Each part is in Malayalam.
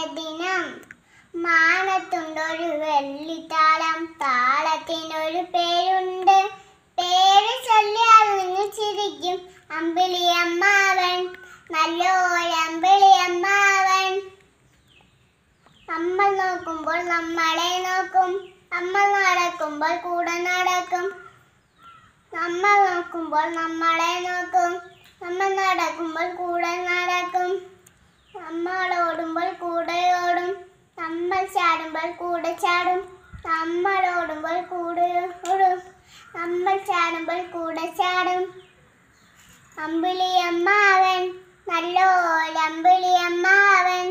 ദിനം മാനത്തുണ്ടൊരു വെള്ളിത്താളം താളത്തിനൊരു പേരുണ്ട് പേര് ചൊല്ലി അറിഞ്ഞു ചിരിക്കും അമ്പിളി അമ്മാവൻ നല്ലോരമ്പിളി അമ്മാവൻ നമ്മൾ നോക്കുമ്പോൾ നമ്മളെ നോക്കും നമ്മൾ നടക്കുമ്പോൾ കൂടെ നടക്കും നമ്മൾ നോക്കുമ്പോൾ നമ്മളെ നോക്കും നമ്മൾ നടക്കുമ്പോൾ കൂടെ നടക്കും നമ്മൾ ഓടുമ്പോൾ കൂടെ ഓടും നമ്മൾ ചാടുമ്പോൾ കൂടെ ചാടും നമ്മൾ ഓടുമ്പോൾ കൂടെ ഓടും നമ്മൾ ചാടുമ്പോൾ കൂടെ ചാടും അമ്പിളി അമ്മാവൻ നല്ലോരമ്പിളി അമ്മാവൻ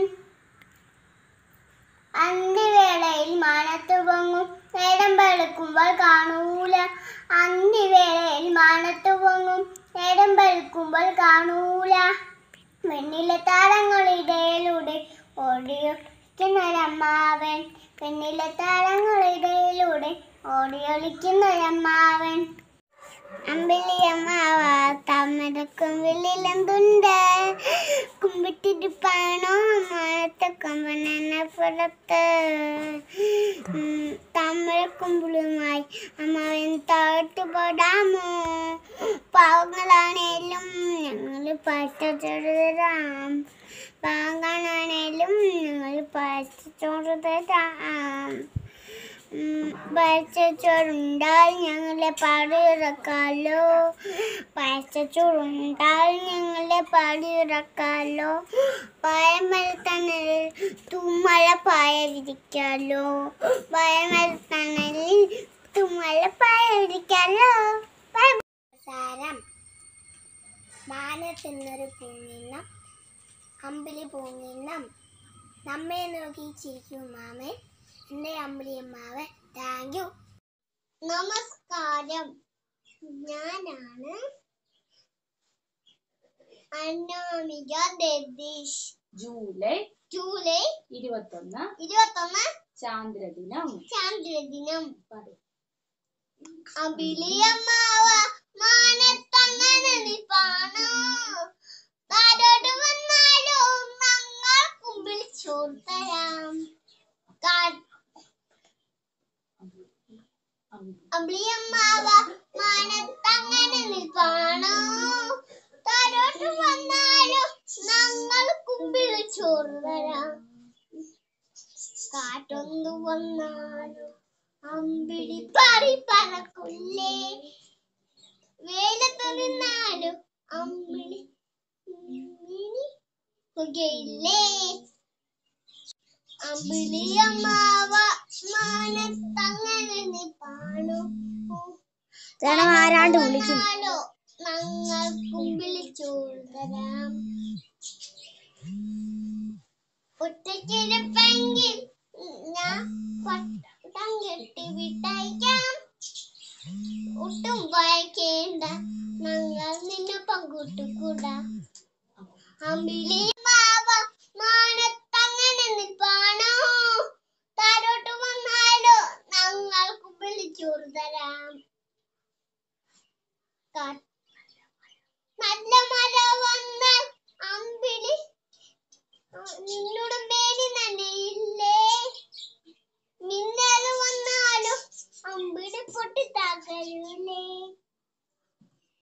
അന്തിവേളയിൽ മാനത്ത് പൊങ്ങും നേരം വെളുക്കുമ്പോൾ കാണൂല അന്തിവേളയിൽ മാനത്ത് പൊങ്ങും നേരം വെളുക്കുമ്പോൾ കാണൂല വെണ്ണിലെ താരങ്ങളിടയിലൂടെ ഓടിയൊളിക്കുന്നൊരമ്മാവൻ വെണ്ണിലെ താരങ്ങളിടയിലൂടെ ഓടിയൊളിക്കുന്നൊരമ്മാവൻ അമ്പിളിയമ്മാവ താമരക്കുമ്പിളിലെന്തുണ്ട് കുമ്പിട്ടിരിപ്പാണോ മാനത്തെ കൊമ്പനെന്നെ പുറത്ത് താമരക്കുമ്പിളുമായി അമ്മാവൻ താഴ്ത്തു പോടാമോ പാവങ്ങളാണേലും ഞങ്ങൾ പാറ്റ ചെറുതരാം പാവങ്ങളാണേലും ഞങ്ങൾ പാറ്റ ചെറുതരാം പഴച്ചോറുണ്ടാൽ ഞങ്ങളെ പാടിയിറക്കാലോ പഴച്ചോറുണ്ടാൽ ഞങ്ങളെ പാടിയിറക്കാലോ പായമരത്തണലിൽ തുമ്മല പായ വിരിക്കാലോ പായമരത്തണലിൽ തുമ്മല പായ വിരിക്കാലോ സാരം മാനത്തിന്നൊരു പൂങ്ങിണ്ണം അമ്പിളി പൂങ്ങിണ്ണം നമ്മെ നോക്കി ചിരിക്കും മാമൻ എൻ്റെ അമ്പിളിയമ്മാവൻ താങ്ക് യു നമസ്കാരം ഞാനാണ് അനാമിക ദേദീഷ് ജൂലൈ ജൂലൈ ഇരുപത്തൊന്ന് ഇരുപത്തൊന്ന് ചാന്ദ്രദിനം ചാന്ദ്രദിനം പറയും അമ്പിളിയമ്മാവ മാനത്തങ്ങനെ നിൽപ്പാണോ താരോട് വന്നാലോ ഞങ്ങൾ കുമ്പിൾ ചോർത്തരാം കാ- അമ്പിളിയമ്മാവ മാനത്തങ്ങനെ നിൽപ്പാണോ താരോട്ട് വന്നാലോ ഞങ്ങൾ കുമ്പിൾ ചോറ് തരാം കാറ്റൊന്നു വന്നാലോ അമ്പിളി പാറി പറക്കുള്ളേ വേലത്ത് നിന്നാലും അമ്പിളി മിനി പുകയില്ലേ അമ്പിളി അമ്മാവ മാനത്തങ്ങനെ നിപ്പാണു ആരാണ്ട് വിളിക്കുന്നു വന്നാലോ ഞങ്ങൾക്കും വിളിച്ചോതരാം ഒറ്റക്കിരിപ്പെങ്കിൽ ഞാൻ പട്ടം കെട്ടി വിട്ടയക്കാം ഒട്ടും ഭയക്കേണ്ട ഞങ്ങൾ നിന്നെ പങ്കുട്ടുകൂടാ അമ്പിളി മാവ മാനത്തങ്ങനെ നിൽപ്പാണോ താരോട്ട് വന്നാലോ ഞങ്ങൾക്ക് വിളിച്ചോറ് തരാം കാ- നല്ല മഴ വന്നാൽ അമ്പിളി നിന്നോട് പേടി നനയില്ലേ മിന്നൽ വന്നാലും അമ്പിളി പൊട്ടി തകരൂലേ